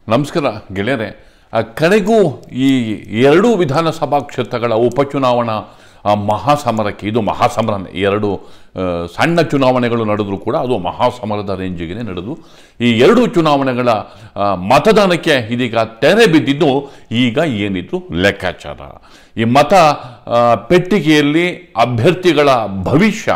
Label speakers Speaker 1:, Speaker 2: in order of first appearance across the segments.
Speaker 1: ನಮಸ್ಕಾರ ಗೆಳೆಯರೆ ಆ, ಕಡೆಗೂ ಈ ಎರಡೂ ವಿಧಾನಸಭಾ ಕ್ಷೇತ್ರಗಳ ಉಪಚುನಾವಣಾ ಆ, ಮಹಾಸಮರಕ್ಕೆ ಇದು ಮಹಾಸಮರನೇ ಎರಡು ಆ, ಸಣ್ಣ ಚುನಾವಣೆಗಳು ನಡೆದರೂ ಕೂಡ ಅದು ಮಹಾಸಮರದ ರೇಂಜಿಗೆ ನಡೆದು ಈ ಎರಡು ಚುನಾವಣೆಗಳ ಆ, ಮತದಾನಕ್ಕೆ ಇದೀಗ ತೆರೆ ಬಿದ್ದಿದ್ದು ಈಗ ಏನಿದ್ರು ಲೆಕ್ಕಾಚಾರ ಈ ಮತ ಆ, ಪೆಟ್ಟಿಗೆಯಲ್ಲಿ ಅಭ್ಯರ್ಥಿಗಳ ಭವಿಷ್ಯ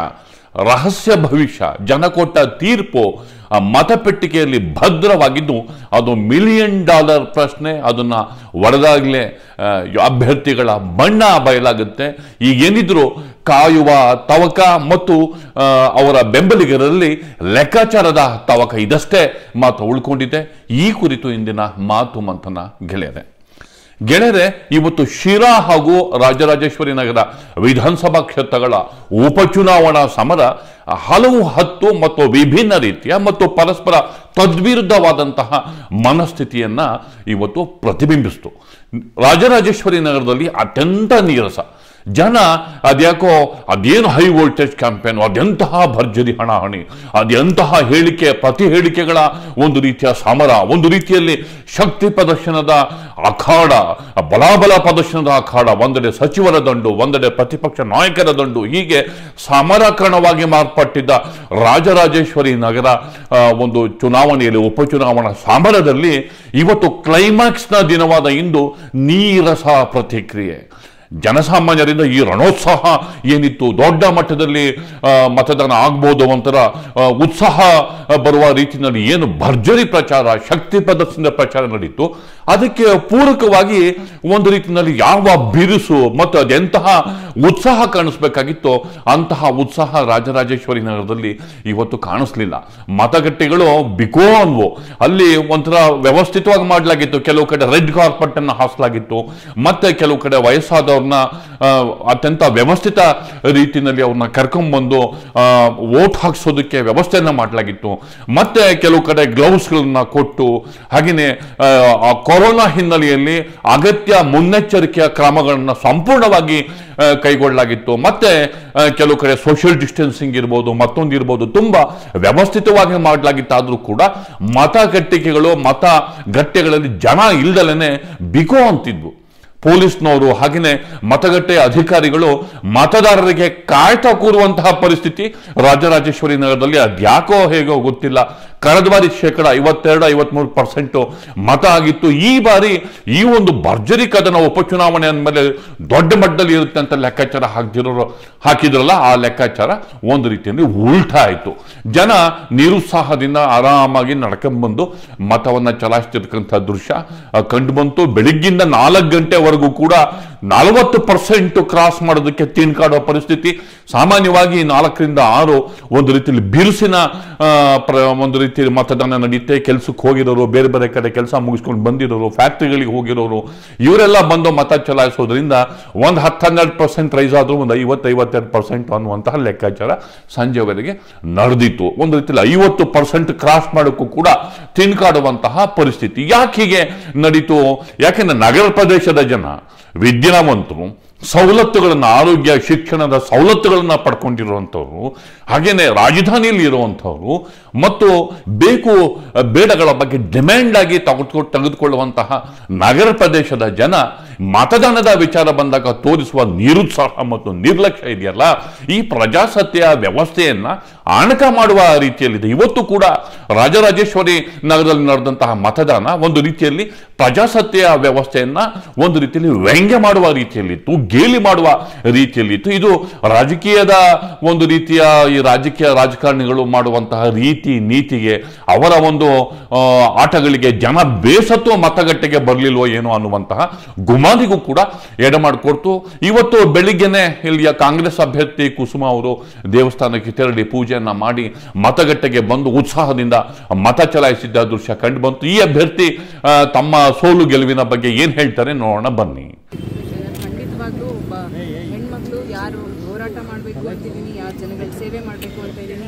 Speaker 1: ರಹಸ್ಯ ಭವಿಷ್ಯ ಜನ ಕೊಟ್ಟ ತೀರ್ಪು ಆ ಮತಪೆಟ್ಟಿಗೆಯಲ್ಲಿ ಭದ್ರವಾಗಿದ್ದು ಅದು ಮಿಲಿಯನ್ ಡಾಲರ್ ಪ್ರಶ್ನೆ ಅದನ್ನು ಒಡೆದಾಗಲೇ ಅಭ್ಯರ್ಥಿಗಳ ಬಣ್ಣ ಬಯಲಾಗುತ್ತೆ ಈಗೇನಿದ್ರು ಕಾಯುವ ತವಕ ಮತ್ತು ಆ, ಅವರ ಬೆಂಬಲಿಗರಲ್ಲಿ ಲೆಕ್ಕಾಚಾರದ ತವಕ ಇದಷ್ಟೇ ಮಾತು ಉಳ್ಕೊಂಡಿದೆ ಈ ಕುರಿತು ಇಂದಿನ ಮಾತು ಮಂಥನ ಗೆಳೆಯರೆ ಗೆಳೆಯರೆ ಇವತ್ತು ಶಿರಾ ಹಾಗೂ ರಾಜರಾಜೇಶ್ವರಿ ನಗರ ವಿಧಾನಸಭಾ ಕ್ಷೇತ್ರಗಳ ಉಪಚುನಾವಣಾ ಸಮರ ಹಲವು ಹತ್ತು ಮತ್ತು ವಿಭಿನ್ನ ರೀತಿಯ ಮತ್ತು ಪರಸ್ಪರ ತದ್ವಿರುದ್ಧವಾದಂತಹ ಮನಸ್ಥಿತಿಯನ್ನ ಇವತ್ತು ಪ್ರತಿಬಿಂಬಿಸಿತು ರಾಜರಾಜೇಶ್ವರಿ ನಗರದಲ್ಲಿ ಅತ್ಯಂತ ನೀರಸ ಜನ ಅದ್ಯಾಕೋ ಅದೇನು ಹೈ ವೋಲ್ಟೇಜ್ ಕ್ಯಾಂಪೇನ್ ಅದೆಂತಹ ಭರ್ಜರಿ ಹಣಾಹಣಿ ಅದೆಂತಹ ಹೇಳಿಕೆ ಪ್ರತಿ ಹೇಳಿಕೆಗಳ ಒಂದು ರೀತಿಯ ಸಮರ ಒಂದು ರೀತಿಯಲ್ಲಿ ಶಕ್ತಿ ಪ್ರದರ್ಶನದ ಅಖಾಡ ಬಲಾಬಲ ಪ್ರದರ್ಶನದ ಅಖಾಡ ಒಂದೆಡೆ ಸಚಿವರ ದಂಡು ಒಂದೆಡೆ ಪ್ರತಿಪಕ್ಷ ನಾಯಕರ ದಂಡು ಹೀಗೆ ಸಮರಕರಣವಾಗಿ ಮಾರ್ಪಟ್ಟಿದ್ದ ರಾಜರಾಜೇಶ್ವರಿ ನಗರ ಆ, ಒಂದು ಚುನಾವಣೆಯಲ್ಲಿ ಉಪಚುನಾವಣಾ ಸಮರದಲ್ಲಿ ಇವತ್ತು ಕ್ಲೈಮ್ಯಾಕ್ಸ್ನ ದಿನವಾದ ಇಂದು ನೀರಸ ಪ್ರತಿಕ್ರಿಯೆ ಜನಸಾಮಾನ್ಯರಿಂದ ಈ ರಣೋತ್ಸಾಹ ಏನಿತ್ತು ದೊಡ್ಡ ಮಟ್ಟದಲ್ಲಿ ಆ, ಮತದಾನ ಆಗ್ಬೋದು ಒಂಥರ ಆ, ಉತ್ಸಾಹ ಬರುವ ರೀತಿಯಲ್ಲಿ ಏನು ಭರ್ಜರಿ ಪ್ರಚಾರ ಶಕ್ತಿ ಪ್ರದರ್ಶನದ ಪ್ರಚಾರ ನಡೀತು ಅದಕ್ಕೆ ಪೂರಕವಾಗಿ ಒಂದು ರೀತಿಯಲ್ಲಿ ಯಾವ ಬಿರುಸು ಮತ್ತು ಅದೆಂತಹ ಉತ್ಸಾಹ ಕಾಣಿಸ್ಬೇಕಾಗಿತ್ತೋ ಅಂತಹ ಉತ್ಸಾಹ ರಾಜರಾಜೇಶ್ವರಿ ನಗರದಲ್ಲಿ ಇವತ್ತು ಕಾಣಿಸ್ಲಿಲ್ಲ ಮತಗಟ್ಟೆಗಳು ಬಿಕೋ ಅನ್ವು ಅಲ್ಲಿ ಒಂಥರ ವ್ಯವಸ್ಥಿತವಾಗಿ ಮಾಡಲಾಗಿತ್ತು ಕೆಲವು ಕಡೆ ರೆಡ್ ಕಾರ್ಪೆಟ್ ಅನ್ನು ಹಾಸಲಾಗಿತ್ತು ಮತ್ತೆ ಕೆಲವು ಕಡೆ ವಯಸ್ಸಾದವ್ರನ್ನ ಆ, ಅತ್ಯಂತ ವ್ಯವಸ್ಥಿತ ರೀತಿಯಲ್ಲಿ ಅವ್ರನ್ನ ಕರ್ಕೊಂಡ್ಬಂದು ವೋಟ್ ಹಾಕ್ಸೋದಕ್ಕೆ ವ್ಯವಸ್ಥೆಯನ್ನ ಮಾಡಲಾಗಿತ್ತು ಮತ್ತೆ ಕೆಲವು ಕಡೆ ಗ್ಲೌಸ್ಗಳನ್ನ ಕೊಟ್ಟು ಹಾಗೆಯೇ ಆ, ಆ ಕೊರೋನಾ ಹಿನ್ನೆಲೆಯಲ್ಲಿ ಅಗತ್ಯ ಮುನ್ನೆಚ್ಚರಿಕೆಯ ಕ್ರಮಗಳನ್ನ ಸಂಪೂರ್ಣವಾಗಿ ಆ, ಕೈಗೊಳ್ಳಲಾಗಿತ್ತು ಮತ್ತೆ ಆ, ಕೆಲವು ಕಡೆ ಸೋಷಿಯಲ್ ಡಿಸ್ಟೆನ್ಸಿಂಗ್ ಇರ್ಬೋದು ಮತ್ತೊಂದು ಇರ್ಬೋದು ತುಂಬಾ ವ್ಯವಸ್ಥಿತವಾಗಿ ಮಾಡಲಾಗಿತ್ತಾದ್ರೂ ಕೂಡ ಮತಗಟ್ಟಿಗೆಗಳು ಮತ ಗಟ್ಟೆಗಳಲ್ಲಿ ಜನ ಇಲ್ದಲೇನೆ ಬಿಕೋ ಅಂತಿದ್ವು ಪೊಲೀಸ್ನವರು ಹಾಗೆಯೇ ಮತಗಟ್ಟೆ ಅಧಿಕಾರಿಗಳು ಮತದಾರರಿಗೆ ಕಾಯ್ತಾ ಕೂರುವಂತಹ ಪರಿಸ್ಥಿತಿ ರಾಜರಾಜೇಶ್ವರಿ ನಗರದಲ್ಲಿ ಅದ್ಯಾಕೋ ಹೇಗೋ ಗೊತ್ತಿಲ್ಲ ಕಳೆದ ಬಾರಿ ಶೇಕಡ ಐವತ್ತೆರಡು ಐವತ್ಮೂರು ಪರ್ಸೆಂಟು ಮತ ಆಗಿತ್ತು ಈ ಬಾರಿ ಈ ಒಂದು ಭರ್ಜರಿ ಕದನ ಉಪಚುನಾವಣೆ ಅಂದಮೇಲೆ ದೊಡ್ಡ ಮಟ್ಟದಲ್ಲಿ ಇರುತ್ತೆ ಅಂತ ಲೆಕ್ಕಾಚಾರ ಹಾಕಿದಿರೋ ಹಾಕಿದ್ರಲ್ಲ ಆ ಲೆಕ್ಕಾಚಾರ ಒಂದು ರೀತಿಯಲ್ಲಿ ಉಲ್ಟಾ ಆಯಿತು ಜನ ನಿರುತ್ಸಾಹದಿಂದ ಆರಾಮಾಗಿ ನಡ್ಕೊಂಡ್ಬಂದು ಮತವನ್ನ ಚಲಾಯಿಸ್ತಿರ್ತಕ್ಕಂಥ ದೃಶ್ಯ ಆ, ಕಂಡು ಬಂತು ಬೆಳಿಗ್ಗಿಂದ ನಾಲ್ಕು ಗಂಟೆವರೆಗೂ ಕೂಡ ನಲವತ್ತು ಪರ್ಸೆಂಟ್ ಕ್ರಾಸ್ ಮಾಡೋದಕ್ಕೆ ತಿನ್ಕಾಡೋ ಪರಿಸ್ಥಿತಿ ಸಾಮಾನ್ಯವಾಗಿ ನಾಲ್ಕರಿಂದ ಆರು ಒಂದು ರೀತಿಯಲ್ಲಿ ಬಿರುಸಿನ ಆ, ಪ್ರ- ಒಂದು ರೀತಿಯಲ್ಲಿ ಮತದಾನ ನಡೆಯುತ್ತೆ ಕೆಲ್ಸಕ್ಕೆ ಹೋಗಿರೋರು ಬೇರೆ ಬೇರೆ ಕಡೆ ಕೆಲಸ ಮುಗಿಸ್ಕೊಂಡು ಬಂದಿರೋರು ಫ್ಯಾಕ್ಟ್ರಿಗಳಿಗೆ ಹೋಗಿರೋರು ಇವರೆಲ್ಲ ಬಂದು ಮತ ಚಲಾಯಿಸೋದ್ರಿಂದ ಒಂದು ಹತ್ತು ಹನ್ನೆರಡು ಪರ್ಸೆಂಟ್ ರೈಸ್ ಆದರೂ ಒಂದು ಐವತ್ತು ಐವತ್ತೆರಡು ಪರ್ಸೆಂಟ್ ಅನ್ನುವಂತಹ ಲೆಕ್ಕಾಚಾರ ಸಂಜೆವರೆಗೆ ನಡೆದಿತ್ತು ಒಂದು ರೀತಿಯಲ್ಲಿ ಐವತ್ತು ಪರ್ಸೆಂಟ್ ಕ್ರಾಸ್ ಮಾಡೋಕ್ಕೂ ಕೂಡ ತಿನ್ಕಾಡುವಂತಹ ಪರಿಸ್ಥಿತಿ ಯಾಕೆ ಹೀಗೆ ನಡೀತು ಯಾಕೆಂದ್ರೆ ನಗರ ಪ್ರದೇಶದ ಜನ ವಿದ್ಯಾವಂತರು ಸವಲತ್ತುಗಳನ್ನು ಆರೋಗ್ಯ ಶಿಕ್ಷಣದ ಸವಲತ್ತುಗಳನ್ನು ಪಡ್ಕೊಂಡಿರುವಂಥವ್ರು ಹಾಗೇನೆ ರಾಜಧಾನಿಯಲ್ಲಿ ಇರುವಂಥವ್ರು ಮತ್ತು ಬೇಕು ಅಹ್, ಬೇಡಗಳ ಬಗ್ಗೆ ಡಿಮ್ಯಾಂಡ್ ಆಗಿ ತೆಗೆದುಕೊ ತೆಗೆದುಕೊಳ್ಳುವಂತಹ ನಗರ ಪ್ರದೇಶದ ಜನ ಮತದಾನದ ವಿಚಾರ ಬಂದಾಗ ತೋರಿಸುವ ನಿರುತ್ಸಾಹ ಮತ್ತು ನಿರ್ಲಕ್ಷ್ಯ ಇದೆಯಲ್ಲ ಈ ಪ್ರಜಾಸತ್ತೆಯ ವ್ಯವಸ್ಥೆಯನ್ನ ಆಣಕ ಮಾಡುವ ರೀತಿಯಲ್ಲಿದೆ ಇವತ್ತು ಕೂಡ ರಾಜರಾಜೇಶ್ವರಿ ನಗರದಲ್ಲಿ ನಡೆದಂತಹ ಮತದಾನ ಒಂದು ರೀತಿಯಲ್ಲಿ ಪ್ರಜಾಸತ್ತೆಯ ವ್ಯವಸ್ಥೆಯನ್ನ ಒಂದು ರೀತಿಯಲ್ಲಿ ವ್ಯಂಗ್ಯ ಮಾಡುವ ರೀತಿಯಲ್ಲಿತ್ತು ಗೇಲಿ ಮಾಡುವ ರೀತಿಯಲ್ಲಿತ್ತು ಇದು ರಾಜಕೀಯದ ಒಂದು ರೀತಿಯ ಈ ರಾಜಕೀಯ ರಾಜಕಾರಣಿಗಳು ಮಾಡುವಂತಹ ರೀತಿ ನೀತಿಗೆ ಅವರ ಒಂದು ಆ, ಆಟಗಳಿಗೆ ಜನ ಬೇಸತ್ತು ಮತಗಟ್ಟೆಗೆ ಬರಲಿಲ್ವೋ ಏನೋ ಅನ್ನುವಂತಹ ಗುಮಾನಿಗೂ ಕೂಡ ಎಡೆ ಮಾಡಿಕೊಡ್ತು ಇವತ್ತು ಬೆಳಿಗ್ಗೆನೆ ಇಲ್ಲಿಯ ಕಾಂಗ್ರೆಸ್ ಅಭ್ಯರ್ಥಿ ಕುಸುಮ ಅವರು ದೇವಸ್ಥಾನಕ್ಕೆ ತೆರಳಿ ಪೂಜೆಯನ್ನ ಮಾಡಿ ಮತಗಟ್ಟೆಗೆ ಬಂದು ಉತ್ಸಾಹದಿಂದ ಮತ ಚಲಾಯಿಸಿದ್ದ ದೃಶ್ಯ ಕಂಡು ಬಂತು ಈ ಅಭ್ಯರ್ಥಿ ಆ, ತಮ್ಮ ಸೋಲು ಗೆಲುವಿನ ಬಗ್ಗೆ ಏನ್ ಹೇಳ್ತಾರೆ ನೋಡೋಣ ಬನ್ನಿ
Speaker 2: ಖಂಡಿತವಾಗ್ಲೂ ಒಬ್ಬ ಹೆಣ್ಮಕ್ಳು ಯಾರು ಹೋರಾಟ ಮಾಡಬೇಕು ಅಂತಿದ್ದೀನಿ ಯಾರು ಜನಗಳ ಸೇವೆ ಮಾಡಬೇಕು ಅಂತ ಇದ್ದೀನಿ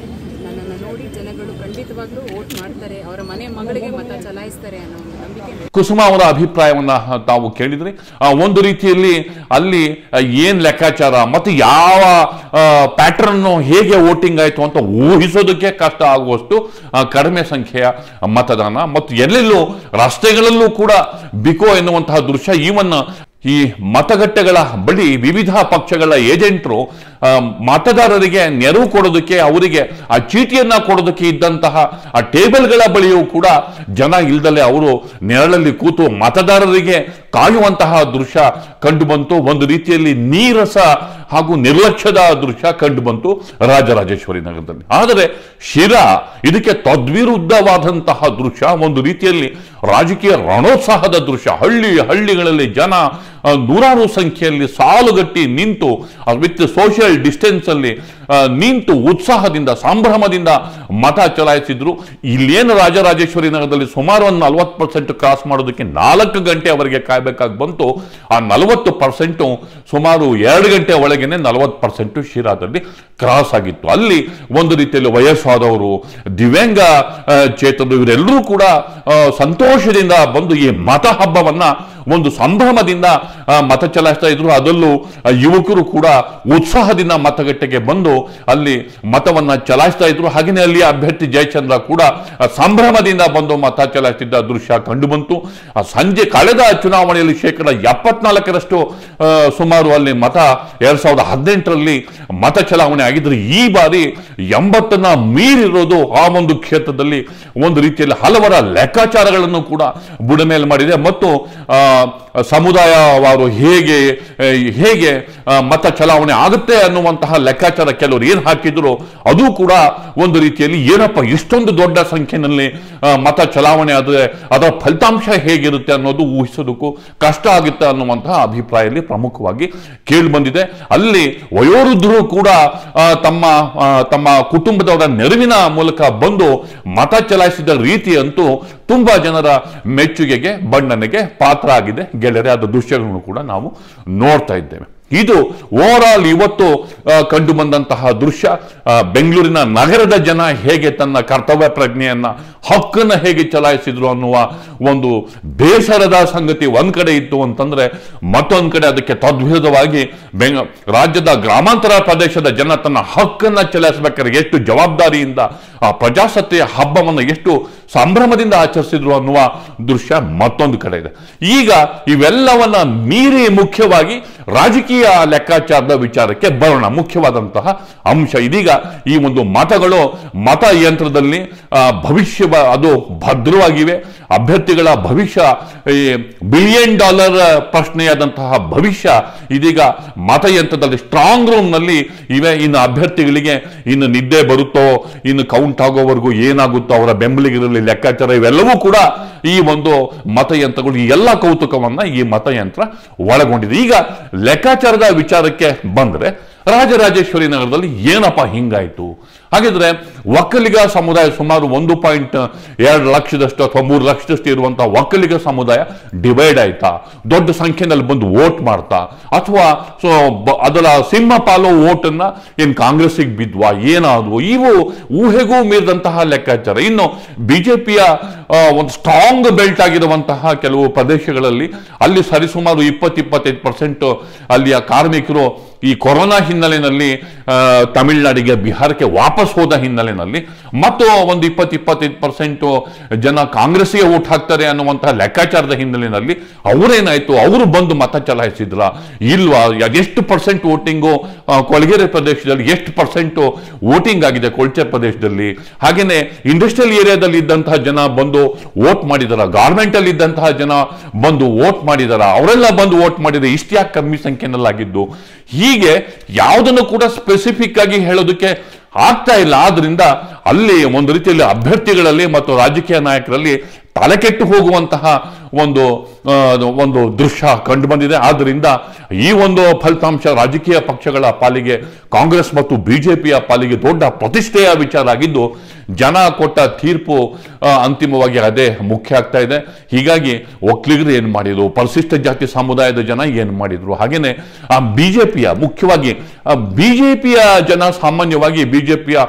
Speaker 2: ನನ್ನನ್ನು ನೋಡಿ ಜನಗಳು ಖಂಡಿತವಾಗ್ಲೂ ವೋಟ್ ಮಾಡ್ತಾರೆ ಅವರ ಮನೆ ಮಗಳಿಗೆ ಮತ ಚಲಾಯಿಸ್ತಾರೆ ಅನ್ನೋ ಒಂದು ನಂಬಿಕೆ
Speaker 1: ಕುಸುಮ ಅವರ ಅಭಿಪ್ರಾಯವನ್ನ ತಾವು ಕೇಳಿದ್ರಿ ಆ, ಒಂದು ರೀತಿಯಲ್ಲಿ ಅಲ್ಲಿ ಆ, ಏನ್ ಲೆಕ್ಕಾಚಾರ ಮತ್ತು ಯಾವ ಪ್ಯಾಟರ್ನ್ ಹೇಗೆ ವೋಟಿಂಗ್ ಆಯ್ತು ಅಂತ ಊಹಿಸೋದಕ್ಕೆ ಕಷ್ಟ ಆಗುವಷ್ಟು ಆ, ಕಡಿಮೆ ಸಂಖ್ಯೆಯ ಮತದಾನ ಮತ್ತು ಎಲ್ಲೆಲ್ಲೂ ರಸ್ತೆಗಳಲ್ಲೂ ಕೂಡ ಬಿಕೋ ಎನ್ನುವಂತಹ ದೃಶ್ಯ ಈವನ್ ಈ ಮತಗಟ್ಟೆಗಳ ಬಳಿ ವಿವಿಧ ಪಕ್ಷಗಳ ಏಜೆಂಟರು ಆ, ಮತದಾರರಿಗೆ ನೆರವು ಕೊಡೋದಕ್ಕೆ ಅವರಿಗೆ ಆ ಚೀಟಿಯನ್ನ ಕೊಡೋದಕ್ಕೆ ಇದ್ದಂತಹ ಆ ಟೇಬಲ್ಗಳ ಬಳಿಯೂ ಕೂಡ ಜನ ಇಲ್ದಲೆ ಅವರು ನೆರಳಲ್ಲಿ ಕೂತು ಮತದಾರರಿಗೆ ಕಾಯುವಂತಹ ದೃಶ್ಯ ಕಂಡು ಬಂತು ಒಂದು ರೀತಿಯಲ್ಲಿ ನೀರಸ ಹಾಗೂ ನಿರ್ಲಕ್ಷ್ಯದ ದೃಶ್ಯ ಕಂಡು ಬಂತು ರಾಜರಾಜೇಶ್ವರಿ ನಗರದಲ್ಲಿ ಆದರೆ ಶಿರಾ ಇದಕ್ಕೆ ತದ್ವಿರುದ್ಧವಾದಂತಹ ದೃಶ್ಯ ಒಂದು ರೀತಿಯಲ್ಲಿ ರಾಜಕೀಯ ರಣೋತ್ಸಾಹದ ದೃಶ್ಯ ಹಳ್ಳಿ ಹಳ್ಳಿಗಳಲ್ಲಿ ಜನ ಆ, ನೂರಾರು ಸಂಖ್ಯೆಯಲ್ಲಿ ಸಾಲುಗಟ್ಟಿ ನಿಂತು ವಿತ್ ಸೋಷಿಯಲ್ ಡಿಸ್ಟೆನ್ಸ್ ಅಲ್ಲಿ ಆ, ನಿಂತು ಉತ್ಸಾಹದಿಂದ ಸಂಭ್ರಮದಿಂದ ಮತ ಚಲಾಯಿಸಿದ್ರು ಇಲ್ಲೇನು ರಾಜರಾಜೇಶ್ವರಿ ನಗರದಲ್ಲಿ ಸುಮಾರು ಒಂದು ನಲವತ್ತು ಪರ್ಸೆಂಟ್ ಕ್ರಾಸ್ ಮಾಡೋದಕ್ಕೆ ನಾಲ್ಕು ಗಂಟೆ ಅವರಿಗೆ ಕಾಯಬೇಕಾಗಿ ಬಂತು ಆ ನಲವತ್ತು ಪರ್ಸೆಂಟು ಸುಮಾರು ಎರಡು ಗಂಟೆ ಒಳಗೇನೆ ನಲವತ್ತು ಪರ್ಸೆಂಟ್ ಶಿರಾದಲ್ಲಿ ಕ್ರಾಸ್ ಆಗಿತ್ತು ಅಲ್ಲಿ ಒಂದು ರೀತಿಯಲ್ಲಿ ವಯಸ್ಸಾದವರು ದಿವ್ಯಾಂಗ ಆ, ಚೇತನರು ಇವರೆಲ್ಲರೂ ಕೂಡ ಆ, ಸಂತೋಷದಿಂದ ಬಂದು ಈ ಮತ ಹಬ್ಬವನ್ನ ಒಂದು ಸಂಭ್ರಮದಿಂದ ಆ, ಮತ ಚಲಾಯಿಸ್ತಾ ಇದ್ರು ಅದರಲ್ಲೂ ಆ, ಯುವಕರು ಕೂಡ ಉತ್ಸಾಹದಿಂದ ಮತಗಟ್ಟೆಗೆ ಬಂದು ಅಲ್ಲಿ ಮತವನ್ನ ಚಲಾಯಿಸ್ತಾ ಇದ್ರು ಹಾಗೆಯೇ ಅಲ್ಲಿ ಅಭ್ಯರ್ಥಿ ಜಯಚಂದ್ರ ಕೂಡ ಆ, ಸಂಭ್ರಮದಿಂದ ಬಂದು ಮತ ಚಲಾಯಿಸಿದ್ದ ದೃಶ್ಯ ಕಂಡುಬಂತು ಆ ಸಂಜೆ ಕಳೆದ ಚುನಾವಣೆಯಲ್ಲಿ ಶೇಕಡ ಎಪ್ಪತ್ನಾಲ್ಕರಷ್ಟು ಆ, ಸುಮಾರು ಅಲ್ಲಿ ಮತ ಎರಡ್ ಸಾವಿರದ ಹದಿನೆಂಟರಲ್ಲಿ ಮತ ಚಲಾವಣೆ ಆಗಿದ್ರೆ ಈ ಬಾರಿ ಎಂಬತ್ತನ್ನ ಮೀರಿರೋದು ಆ ಒಂದು ಕ್ಷೇತ್ರದಲ್ಲಿ ಒಂದು ರೀತಿಯಲ್ಲಿ ಹಲವರ ಲೆಕ್ಕಾಚಾರಗಳನ್ನು ಕೂಡ ಬುಡಮೇಲೆ ಮಾಡಿದೆ ಮತ್ತು ಆ, ಸಮುದಾಯವಾರು ಹೇಗೆ ಆ, ಹೇಗೆ ಆ, ಮತ ಚಲಾವಣೆ ಆಗುತ್ತೆ ಅನ್ನುವಂತಹ ಲೆಕ್ಕಾಚಾರ ಕೆಲವರು ಏನು ಹಾಕಿದ್ರು ಅದು ಕೂಡ ಒಂದು ರೀತಿಯಲ್ಲಿ ಏನಪ್ಪ ಇಷ್ಟೊಂದು ದೊಡ್ಡ ಸಂಖ್ಯೆಯಲ್ಲಿ ಆ, ಮತ ಚಲಾವಣೆ ಆದರೆ ಅದರ ಫಲಿತಾಂಶ ಹೇಗಿರುತ್ತೆ ಅನ್ನೋದು ಊಹಿಸೋದಕ್ಕೂ ಕಷ್ಟ ಆಗುತ್ತೆ ಅನ್ನುವಂತಹ ಅಭಿಪ್ರಾಯದಲ್ಲಿ ಪ್ರಮುಖವಾಗಿ ಕೇಳಿ ಬಂದಿದೆ ಅಲ್ಲಿ ವಯೋವೃದ್ಧರು ಕೂಡ ಆ, ತಮ್ಮ ಆ, ತಮ್ಮ ಕುಟುಂಬದವರ ನೆರವಿನ ಮೂಲಕ ಬಂದು ಮತ ಚಲಾಯಿಸಿದ ರೀತಿ ಅಂತೂ ತುಂಬಾ ಜನರ ಮೆಚ್ಚುಗೆಗೆ ಬಣ್ಣನೆಗೆ ಪಾತ್ರ ಆಗಿದೆ ಗೆಳೆಯರೆ ಆದ ದೃಶ್ಯಗಳನ್ನು ಕೂಡ ನಾವು ನೋಡ್ತಾ ಇದ್ದೇವೆ ಇದು ಓವರ್ ಆಲ್ ಇವತ್ತು ಆ, ಕಂಡು ಬಂದಂತಹ ದೃಶ್ಯ ಆ, ಬೆಂಗಳೂರಿನ ನಗರದ ಜನ ಹೇಗೆ ತನ್ನ ಕರ್ತವ್ಯ ಪ್ರಜ್ಞೆಯನ್ನ ಹಕ್ಕನ್ನು ಹೇಗೆ ಚಲಾಯಿಸಿದ್ರು ಅನ್ನುವ ಒಂದು ಬೇಸರದ ಸಂಗತಿ ಒಂದ್ ಕಡೆ ಇತ್ತು ಅಂತಂದ್ರೆ ಮತ್ತೊಂದ್ ಕಡೆ ಅದಕ್ಕೆ ತದ್ವಿರುದ್ಧವಾಗಿ ಬೆಂಗ ರಾಜ್ಯದ ಗ್ರಾಮಾಂತರ ಪ್ರದೇಶದ ಜನ ತನ್ನ ಹಕ್ಕನ್ನ ಚಲಾಯಿಸಬೇಕಾದ್ರೆ ಎಷ್ಟು ಜವಾಬ್ದಾರಿಯಿಂದ ಆ ಪ್ರಜಾಸತ್ತೆಯ ಹಬ್ಬವನ್ನು ಎಷ್ಟು ಸಂಭ್ರಮದಿಂದ ಆಚರಿಸಿದ್ರು ಅನ್ನುವ ದೃಶ್ಯ ಮತ್ತೊಂದು ಕಡೆ ಇದೆ ಈಗ ಇವೆಲ್ಲವನ್ನ ಮೀರಿ ಮುಖ್ಯವಾಗಿ ರಾಜಕೀಯ ಲೆಕ್ಕಾಚಾರದ ವಿಚಾರಕ್ಕೆ ಬರೋಣ ಮುಖ್ಯವಾದಂತಹ ಅಂಶ ಇದೀಗ ಈ ಒಂದು ಮತಗಳು ಮತ ಯಂತ್ರದಲ್ಲಿ ಆ, ಭವಿಷ್ಯ ಬ- ಅದು ಭದ್ರವಾಗಿವೆ ಅಭ್ಯರ್ಥಿಗಳ ಭವಿಷ್ಯ ಈ ಬಿಲಿಯನ್ ಡಾಲರ್ ಪ್ರಶ್ನೆಯಾದಂತಹ ಭವಿಷ್ಯ ಇದೀಗ ಮತಯಂತ್ರದಲ್ಲಿ ಸ್ಟ್ರಾಂಗ್ ರೂಮ್ ನಲ್ಲಿ ಇವೆ ಇನ್ನು ಅಭ್ಯರ್ಥಿಗಳಿಗೆ ಇನ್ನು ನಿದ್ದೆ ಬರುತ್ತೋ ಇನ್ನು ಕೌಂಟ್ ಆಗೋವರೆಗೂ ಏನಾಗುತ್ತೋ ಅವರ ಬೆಂಬಲಿಗರಲ್ಲಿ ಲೆಕ್ಕಾಚಾರ ಇವೆಲ್ಲವೂ ಕೂಡ ಈ ಒಂದು ಮತಯಂತ್ರಗಳು ಈ ಎಲ್ಲ ಕೌತುಕವನ್ನ ಈ ಮತಯಂತ್ರ ಒಳಗೊಂಡಿದೆ ಈಗ ಲೆಕ್ಕಾಚಾರದ ವಿಚಾರಕ್ಕೆ ಬಂದ್ರೆ ರಾಜರಾಜೇಶ್ವರಿ ನಗರದಲ್ಲಿ ಏನಪ್ಪ ಹಿಂಗಾಯ್ತು ಹಾಗಿದ್ರೆ ಒಕ್ಕಲಿಗ ಸಮುದಾಯ ಸುಮಾರು ಒಂದು ಪಾಯಿಂಟ್ ಎರಡು ಲಕ್ಷದಷ್ಟು ಅಥವಾ ಮೂರು ಲಕ್ಷದಷ್ಟು ಇರುವಂತಹ ಒಕ್ಕಲಿಗ ಸಮುದಾಯ ಡಿವೈಡ್ ಆಯ್ತಾ ದೊಡ್ಡ ಸಂಖ್ಯೆಯಲ್ಲಿ ಬಂದು ವೋಟ್ ಮಾಡ್ತಾ ಅಥವಾ ಸೊ ಬ- ಅದರ ಸಿಂಹ ಪಾಲು ವೋಟನ್ನ ಏನ್ ಕಾಂಗ್ರೆಸ್ಸಿಗೆ ಬಿದ್ವಾ ಏನಾದ್ವು ಇವು ಊಹೆಗೂ ಮೀರಿದಂತಹ ಲೆಕ್ಕಾಚಾರ ಇನ್ನು ಬಿಜೆಪಿಯ ಒಂದು ಸ್ಟ್ರಾಂಗ್ ಬೆಲ್ಟ್ ಆಗಿರುವಂತಹ ಕೆಲವು ಪ್ರದೇಶಗಳಲ್ಲಿ ಅಲ್ಲಿ ಸರಿಸುಮಾರು ಇಪ್ಪತ್ತು ಇಪ್ಪತ್ತೈದು ಪರ್ಸೆಂಟ್ ಅಲ್ಲಿಯ ಕಾರ್ಮಿಕರು ಈ ಕೊರೋನಾ ಹಿನ್ನೆಲೆಯಲ್ಲಿ ಆ, ತಮಿಳುನಾಡಿಗೆ ಬಿಹಾರಕ್ಕೆ ವಾಪಸ್ ಹೋದ ಹಿನ್ನೆಲೆಯಲ್ಲಿ ಮತ್ತು ಒಂದು ಇಪ್ಪತ್ತು ಇಪ್ಪತ್ತೈದು ಪರ್ಸೆಂಟ್ ಜನ ಕಾಂಗ್ರೆಸ್ಗೆ ವೋಟ್ ಹಾಕ್ತಾರೆ ಅನ್ನುವಂತಹ ಲೆಕ್ಕಾಚಾರದ ಹಿನ್ನೆಲೆಯಲ್ಲಿ ಅವರೇನಾಯ್ತು ಅವರು ಬಂದು ಮತ ಚಲಾಯಿಸಿದ್ರ ಇಲ್ವಾ ಎಷ್ಟು ಪರ್ಸೆಂಟ್ ವೋಟಿಂಗು ಕೊಳಗೆರೆ ಪ್ರದೇಶದಲ್ಲಿ ಎಷ್ಟು ಪರ್ಸೆಂಟ್ ವೋಟಿಂಗ್ ಆಗಿದೆ ಕೊಳ್ಚೆ ಪ್ರದೇಶದಲ್ಲಿ ಹಾಗೇನೆ ಇಂಡಸ್ಟ್ರಿಯಲ್ ಏರಿಯಾದಲ್ಲಿ ಇದ್ದಂತಹ ಜನ ಬಂದು ವೋಟ್ ಮಾಡಿದಾರ ಗಾರ್ಮೆಂಟ್ ಅಲ್ಲಿ ಇದ್ದಂತಹ ಜನ ಬಂದು ವೋಟ್ ಮಾಡಿದಾರ ಅವರೆಲ್ಲ ಬಂದು ವೋಟ್ ಮಾಡಿದ್ರೆ ಇಷ್ಟು ಯಾಕೆ ಕಮ್ಮಿ ಸಂಖ್ಯೆನಲ್ಲಾಗಿದ್ದು ಹೀಗೆ ಯಾವುದನ್ನು ಕೂಡ ಸ್ಪೆಸಿಫಿಕ್ ಆಗಿ ಹೇಳೋದಕ್ಕೆ ಆಗ್ತಾ ಇಲ್ಲ ಆದ್ರಿಂದ ಅಲ್ಲಿ ಒಂದು ರೀತಿಯಲ್ಲಿ ಅಭ್ಯರ್ಥಿಗಳಲ್ಲಿ ಮತ್ತು ರಾಜಕೀಯ ನಾಯಕರಲ್ಲಿ ತಲೆಕೆಟ್ಟು ಹೋಗುವಂತಹ ಒಂದು ಆ, ಒಂದು ದೃಶ್ಯ ಕಂಡು ಬಂದಿದೆ ಆದ್ದರಿಂದ ಈ ಒಂದು ಫಲಿತಾಂಶ ರಾಜಕೀಯ ಪಕ್ಷಗಳ ಪಾಲಿಗೆ ಕಾಂಗ್ರೆಸ್ ಮತ್ತು ಬಿಜೆಪಿಯ ಪಾಲಿಗೆ ದೊಡ್ಡ ಪ್ರತಿಷ್ಠೆಯ ವಿಚಾರ ಆಗಿದ್ದು ಜನ ಕೊಟ್ಟ ತೀರ್ಪು ಆ, ಅಂತಿಮವಾಗಿ ಅದೇ ಮುಖ್ಯ ಆಗ್ತಾ ಇದೆ ಹೀಗಾಗಿ ಒಕ್ಕಲಿಗರು ಏನು ಮಾಡಿದ್ರು ಪರಿಶಿಷ್ಟ ಜಾತಿ ಸಮುದಾಯದ ಜನ ಏನು ಮಾಡಿದ್ರು ಹಾಗೇನೆ ಆ ಬಿಜೆಪಿಯ ಮುಖ್ಯವಾಗಿ ಬಿಜೆಪಿಯ ಜನ ಸಾಮಾನ್ಯವಾಗಿ ಬಿಜೆಪಿಯ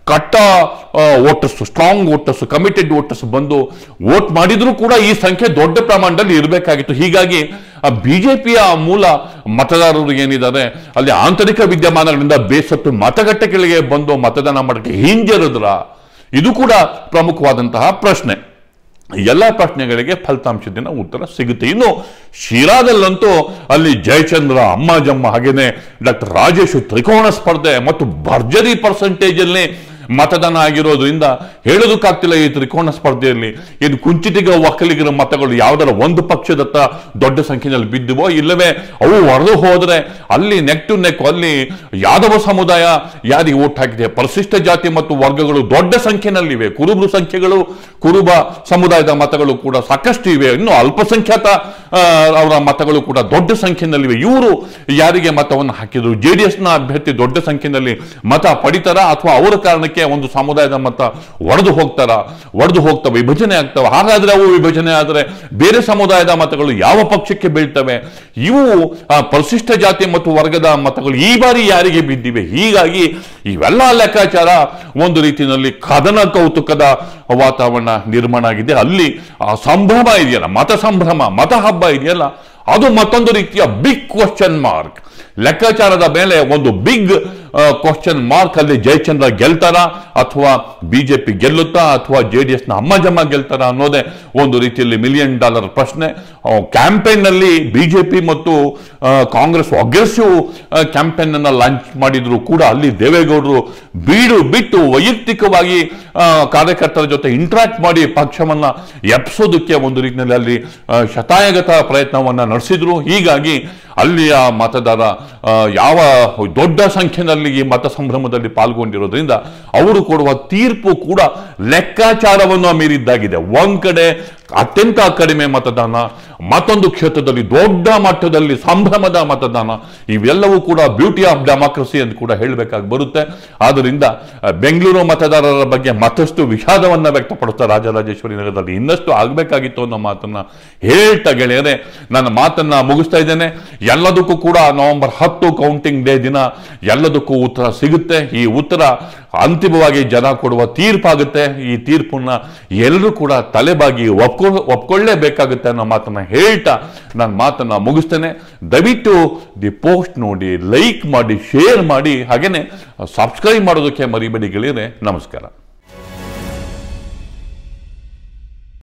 Speaker 1: ಕಟ್ಟ voters strong voters committed voters ಬಂದು ವೋಟ್ ಮಾಡಿದ್ರು ಕೂಡ ಈ ಸಂಖ್ಯೆ ದೊಡ್ಡ ಪ್ರಮಾಣದಲ್ಲಿ ಇರಬೇಕಾಗಿತ್ತು ಹೀಗಾಗಿ ಬಿಜೆಪಿಯ ಮೂಲ ಮತದಾರರು ಏನಿದ್ದಾರೆ ಅಲ್ಲಿ ಆಂತರಿಕ ವಿದ್ಯಮಾನಗಳಿಂದ ಬೇಸತ್ತು ಮತಗಟ್ಟೆಗಳಿಗೆ ಬಂದು ಮತದಾನ ಮಾಡೋಕ್ಕೆ ಹಿಂಜರಿದ್ರ ಇದು ಕೂಡ ಪ್ರಮುಖವಾದಂತಹ ಪ್ರಶ್ನೆ ಎಲ್ಲ ಪ್ರಶ್ನೆಗಳಿಗೆ ಫಲಿತಾಂಶದಿಂದ ಉತ್ತರ ಸಿಗುತ್ತೆ ಇನ್ನು ಶಿರಾದಲ್ಲಂತೂ ಅಲ್ಲಿ ಜಯಚಂದ್ರ ಅಮ್ಮ ಜಮ್ಮ ಹಾಗೇನೆ ಡಾಕ್ಟರ್ ರಾಜೇಶ್ ತ್ರಿಕೋಣ ಸ್ಪರ್ಧೆ ಮತ್ತು ಭರ್ಜರಿ ಪರ್ಸೆಂಟೇಜ್ ಅಲ್ಲಿ ಮತದಾನ ಆಗಿರೋದ್ರಿಂದ ಹೇಳೋದಕ್ಕಾಗ್ತಿಲ್ಲ ಈ ತ್ರಿಕೋಣ ಸ್ಪರ್ಧೆಯಲ್ಲಿ ಇದು ಕುಂಚಿತಿಗ ಒಕ್ಕಲಿಗರ ಮತಗಳು ಯಾವುದರ ಒಂದು ಪಕ್ಷದತ್ತ ದೊಡ್ಡ ಸಂಖ್ಯೆಯಲ್ಲಿ ಬಿದ್ದುವೋ ಇಲ್ಲವೇ ಅವು ಹೊರದು ಹೋದ್ರೆ ಅಲ್ಲಿ ನೆಕ್ ಟು ನೆಕ್ ಅಲ್ಲಿ ಯಾದವ ಸಮುದಾಯ ಯಾರಿಗೆ ಓಟ್ ಹಾಕಿದೆ ಪರಿಶಿಷ್ಟ ಜಾತಿ ಮತ್ತು ವರ್ಗಗಳು ದೊಡ್ಡ ಸಂಖ್ಯೆನಲ್ಲಿವೆ ಕುರುಬರು ಸಂಖ್ಯೆಗಳು ಕುರುಬ ಸಮುದಾಯದ ಮತಗಳು ಕೂಡ ಸಾಕಷ್ಟು ಇವೆ ಇನ್ನು ಅಲ್ಪಸಂಖ್ಯಾತ ಆ, ಅವರ ಮತಗಳು ಕೂಡ ದೊಡ್ಡ ಸಂಖ್ಯೆನಲ್ಲಿವೆ ಇವರು ಯಾರಿಗೆ ಮತವನ್ನು ಹಾಕಿದ್ರು ಜೆ ಡಿ ಎಸ್ನ ಅಭ್ಯರ್ಥಿ ದೊಡ್ಡ ಸಂಖ್ಯೆಯಲ್ಲಿ ಮತ ಪಡಿತಾರ ಅಥವಾ ಅವರ ಕಾರಣಕ್ಕೆ ಒಂದು ಸಮುದಾಯದ ಮತ ಒಡೆದು ಹೋಗ್ತಾರ ಒಡೆದು ಹೋಗ್ತವೆ ವಿಭಜನೆ ಆಗ್ತವೆ ಹಾಗಾದ್ರೆ ಅವು ವಿಭಜನೆ ಆದರೆ ಬೇರೆ ಸಮುದಾಯದ ಮತಗಳು ಯಾವ ಪಕ್ಷಕ್ಕೆ ಬೀಳ್ತವೆ ಇವು ಆ, ಪರಿಶಿಷ್ಟ ಜಾತಿ ಮತ್ತು ವರ್ಗದ ಮತಗಳು ಈ ಬಾರಿ ಯಾರಿಗೆ ಬಿದ್ದಿವೆ ಹೀಗಾಗಿ ಇವೆಲ್ಲ ಲೆಕ್ಕಾಚಾರ ಒಂದು ರೀತಿಯಲ್ಲಿ ಕದನ ಕೌತುಕದ ವಾತಾವರಣ ನಿರ್ಮಾಣ ಆಗಿದೆ ಅಲ್ಲಿ ಆ ಸಂಭ್ರಮ ಇದೆಯಲ್ಲ ಮತ ಸಂಭ್ರಮ ಮತ ಹಬ್ಬ ಇದೆಯಲ್ಲ ಅದು ಮತ್ತೊಂದು ರೀತಿಯ ಬಿಗ್ ಕ್ವಶನ್ ಮಾರ್ಕ್ ಲೆಕ್ಕಾಚಾರದ ಮೇಲೆ ಒಂದು ಬಿಗ್ ಕ್ವಶನ್ ಮಾರ್ಕ್ ಅಲ್ಲಿ ಜಯಚಂದ್ರ ಗೆಲ್ತಾರ ಅಥವಾ ಬಿಜೆಪಿ ಗೆಲ್ಲುತ್ತಾ ಅಥವಾ ಜೆ ಡಿ ಎಸ್ನ ಅಮ್ಮ ಜಮ್ಮ ಗೆಲ್ತಾರ ಅನ್ನೋದೇ ಒಂದು ರೀತಿಯಲ್ಲಿ ಮಿಲಿಯನ್ ಡಾಲರ್ ಪ್ರಶ್ನೆ ಕ್ಯಾಂಪೇನ್ ನಲ್ಲಿ ಬಿಜೆಪಿ ಮತ್ತು ಆ, ಕಾಂಗ್ರೆಸ್ ಅಗ್ರೆಸಿವ್ ಕ್ಯಾಂಪೇನ್ ಅನ್ನ ಲಾಂಚ್ ಮಾಡಿದ್ರು ಕೂಡ ಅಲ್ಲಿ ದೇವೇಗೌಡರು ಬೀಡು ಬಿಟ್ಟು ವೈಯಕ್ತಿಕವಾಗಿ ಆ, ಕಾರ್ಯಕರ್ತರ ಜೊತೆ ಇಂಟ್ರಾಕ್ಟ್ ಮಾಡಿ ಪಕ್ಷವನ್ನ ಎಪ್ಸೋದಕ್ಕೆ ಒಂದು ರೀತಿಯಲ್ಲಿ ಅಲ್ಲಿ ಆ, ಶತಾಯಗತ ಪ್ರಯತ್ನವನ್ನ ನಡೆಸಿದ್ರು ಹೀಗಾಗಿ ಅಲ್ಲಿಯ ಮತದಾರ ಆ, ಯಾವ ದೊಡ್ಡ ಸಂಖ್ಯೆಯಲ್ಲಿ ಈ ಮತ ಸಂಭ್ರಮದಲ್ಲಿ ಪಾಲ್ಗೊಂಡಿರೋದ್ರಿಂದ ಅವರು ಕೊಡುವ ತೀರ್ಪು ಕೂಡ ಲೆಕ್ಕಾಚಾರವನ್ನು ಮೀರಿದ್ದಾಗಿದೆ ಒಂದ್ ಕಡೆ ಅತ್ಯಂತ ಕಡಿಮೆ ಮತದಾನ ಮತ್ತೊಂದು ಕ್ಷೇತ್ರದಲ್ಲಿ ದೊಡ್ಡ ಮಟ್ಟದಲ್ಲಿ ಸಂಭ್ರಮದ ಮತದಾನ ಇವೆಲ್ಲವೂ ಕೂಡ ಬ್ಯೂಟಿ ಆಫ್ ಡೆಮಾಕ್ರಸಿ ಅಂತ ಕೂಡ ಹೇಳಬೇಕಾಗಿ ಬರುತ್ತೆ ಆದ್ದರಿಂದ ಆ, ಬೆಂಗಳೂರು ಮತದಾರರ ಬಗ್ಗೆ ಮತ್ತಷ್ಟು ವಿಷಾದವನ್ನ ವ್ಯಕ್ತಪಡಿಸ್ತಾ ರಾಜರಾಜೇಶ್ವರಿ ನಗರದಲ್ಲಿ ಇನ್ನಷ್ಟು ಆಗಬೇಕಾಗಿತ್ತು ಅನ್ನೋ ಮಾತನ್ನ ಹೇಳ್ತಾ ಗೆಳೆಯರೆ ನನ್ನ ಮಾತನ್ನ ಮುಗಿಸ್ತಾ ಇದ್ದೇನೆ ಎಲ್ಲದಕ್ಕೂ ಕೂಡ ನವೆಂಬರ್ ಹತ್ತು ಕೌಂಟಿಂಗ್ ಡೇ ದಿನ ಎಲ್ಲದಕ್ಕೂ ಉತ್ತರ ಸಿಗುತ್ತೆ ಈ ಉತ್ತರ ಅಂತಿಮವಾಗಿ ಜನ ಕೊಡುವ ತೀರ್ಪಾಗುತ್ತೆ ಈ ತೀರ್ಪನ್ನ ಎಲ್ಲರೂ ಕೂಡ ತಲೆಬಾಗಿ ಒಪ್ಕೊ ಒಪ್ಕೊಳ್ಳೇಬೇಕಾಗುತ್ತೆ ಅನ್ನೋ ಮಾತನ್ನ ಹೇಳ್ತಾ ನನ್ನ ಮಾತನ್ನ ಮುಗಿಸ್ತೇನೆ ದಯವಿಟ್ಟು ದಿ ಪೋಸ್ಟ್ ನೋಡಿ ಲೈಕ್ ಮಾಡಿ ಶೇರ್ ಮಾಡಿ ಹಾಗೇನೆ ಸಬ್ಸ್ಕ್ರೈಬ್ ಮಾಡೋದಕ್ಕೆ ಮರಿಬೇಡಿ ಗೆಳೆಯರೆ ನಮಸ್ಕಾರ